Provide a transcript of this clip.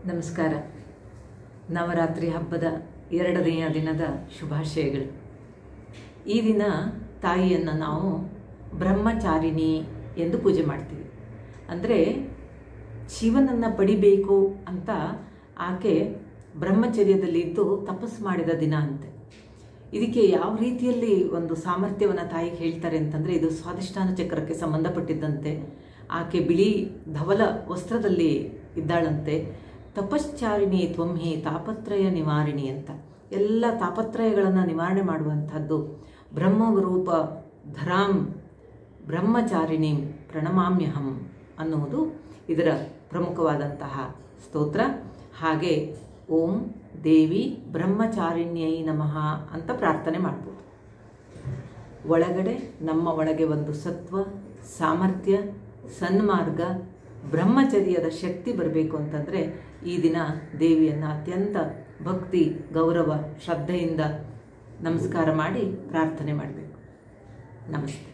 ನಮಸ್ಕಾರ ನವರಾತ್ರಿ ಹಬ್ಬದ ಎರಡನೆಯ ದಿನದ ಶುಭಾಶಯಗಳು ಈ ದಿನ ತಾಯಿಯನ್ನು ನಾವು ಬ್ರಹ್ಮಚಾರಿಣಿ ಎಂದು ಪೂಜೆ ಮಾಡ್ತೀವಿ ಅಂದರೆ ಶಿವನನ್ನು ಪಡಿಬೇಕು ಅಂತ ಆಕೆ ಬ್ರಹ್ಮಚರ್ಯದಲ್ಲಿದ್ದು ತಪಸ್ಸು ಮಾಡಿದ ದಿನ ಅಂತೆ ಇದಕ್ಕೆ ಯಾವ ರೀತಿಯಲ್ಲಿ ಒಂದು ಸಾಮರ್ಥ್ಯವನ್ನು ತಾಯಿಗೆ ಹೇಳ್ತಾರೆ ಅಂತಂದರೆ ಇದು ಸ್ವಾದಿಷ್ಠಾನ ಚಕ್ರಕ್ಕೆ ಸಂಬಂಧಪಟ್ಟಿದ್ದಂತೆ ಆಕೆ ಬಿಳಿ ಧವಲ ವಸ್ತ್ರದಲ್ಲಿ ಇದ್ದಾಳಂತೆ ತಪಶ್ಚಾರಿಣಿ ತ್ವಂಹಿ ತಾಪತ್ರಯ ನಿವಾರಿಣಿ ಅಂತ ಎಲ್ಲ ತಾಪತ್ರಯಗಳನ್ನು ನಿವಾರಣೆ ಮಾಡುವಂಥದ್ದು ಬ್ರಹ್ಮರೂಪ ಧರಾಂ ಬ್ರಹ್ಮಚಾರಿಣಿ ಪ್ರಣಮಾಮ್ಯಹಂ ಅನ್ನುವುದು ಇದರ ಪ್ರಮುಖವಾದಂತಹ ಸ್ತೋತ್ರ ಹಾಗೆ ಓಂ ದೇವಿ ಬ್ರಹ್ಮಚಾರಿಣ್ಯೈ ನಮಃ ಅಂತ ಪ್ರಾರ್ಥನೆ ಮಾಡ್ಬೋದು ಒಳಗಡೆ ನಮ್ಮ ಒಳಗೆ ಒಂದು ಸತ್ವ ಸಾಮರ್ಥ್ಯ ಸನ್ಮಾರ್ಗ ಬ್ರಹ್ಮಚರ್ಯದ ಶಕ್ತಿ ಬರಬೇಕು ಅಂತಂದರೆ ಈ ದಿನ ದೇವಿಯನ್ನು ಅತ್ಯಂತ ಭಕ್ತಿ ಗೌರವ ಶ್ರದ್ಧೆಯಿಂದ ನಮಸ್ಕಾರ ಮಾಡಿ ಪ್ರಾರ್ಥನೆ ಮಾಡಬೇಕು ನಮಸ್ತೆ